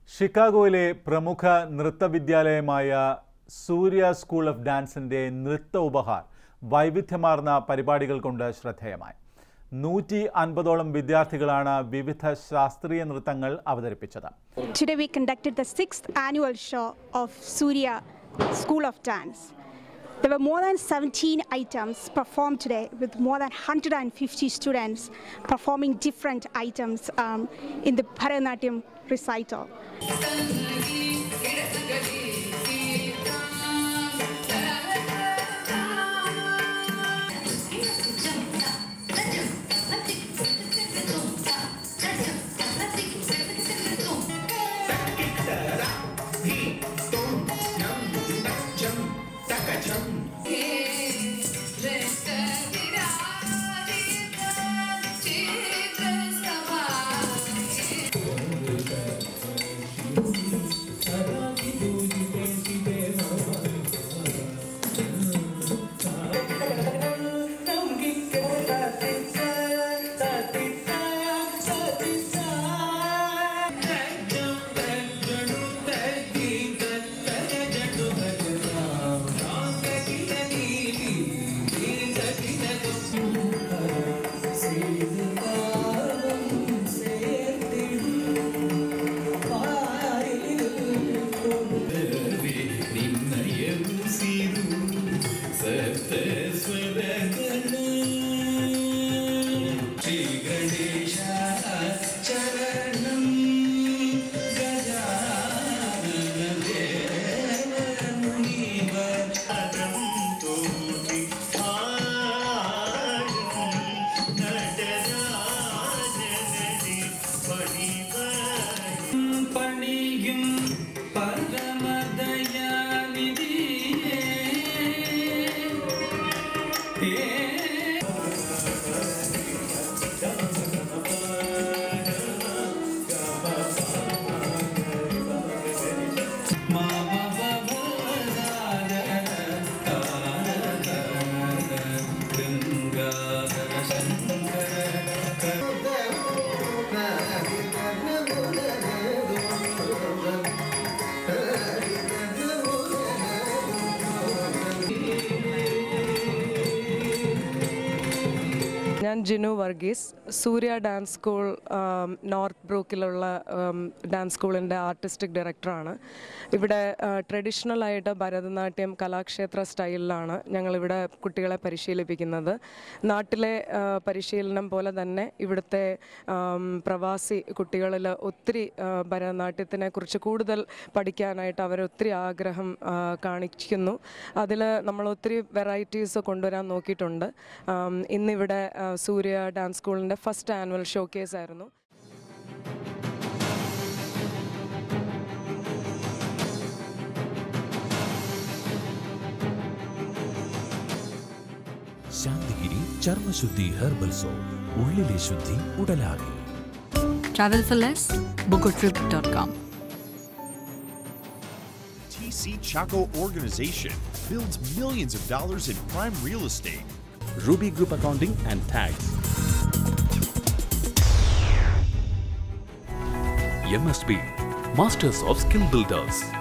ഷിക്കാഗോയിലെ പ്രമുഖ നൃത്തവിദ്യാലയമായ സൂര്യ school of ഡാൻസിന്റെ നൃത്ത ഉപഹാർ വൈവിധ്യമാർന്ന പരിപാടികൾ കൊണ്ട് ശ്രദ്ധേയമായി നൂറ്റി അൻപതോളം വിദ്യാർത്ഥികളാണ് വിവിധ ശാസ്ത്രീയ നൃത്തങ്ങൾ അവതരിപ്പിച്ചത് Today we conducted the sixth annual show of Surya School of Dance. There were more than 17 items performed today with more than 150 students performing different items um, in the Bharatanatyam recital. പണിയും പരമദയാനിധിയേ ഞാൻ Jinu Varghese Soorya dance school um, north ബ്രൂക്കിലുള്ള um, dance സ്കൂളിൻ്റെ artistic ഡയറക്ടറാണ് ഇവിടെ traditional ആയിട്ട് ഭരതനാട്യം കലാക്ഷേത്ര സ്റ്റൈലിലാണ് ഞങ്ങളിവിടെ കുട്ടികളെ പരിശീലിപ്പിക്കുന്നത് നാട്ടിലെ ആ, പരിശീലനം പോലെ തന്നെ ഇവിടുത്തെ ആം, പ്രവാസി കുട്ടികളിൽ ഒത്തിരി ആ, ഭരതനാട്യത്തിനെ കുറിച്ച് കൂടുതൽ പഠിക്കാനായിട്ട് അവർ ഒത്തിരി ആഗ്രഹം ആ, കാണിക്കുന്നു അതിൽ നമ്മൾ ഒത്തിരി വെറൈറ്റീസ് കൊണ്ടുവരാൻ നോക്കിയിട്ടുണ്ട് ആം, ഇന്നിവിടെ ആ, സൂര്യ ഡാൻസ് സ്കൂളിൻ്റെ ഫസ്റ്റ് ആനുവൽ ഷോ കേസ് ആയിരുന്നു ശാന്തിഗിരി ചർമ്മശുദ്ധി ഹെർബൽ സോപ്പ് ഉള്ളിലെ ശുദ്ധി ഉടലാകെ Travel for less? Bookotrip.com. TC Chaco organization builds millions of dollars in prime real estate. Ruby Group Accounting and Tax. M S B masters of skill builders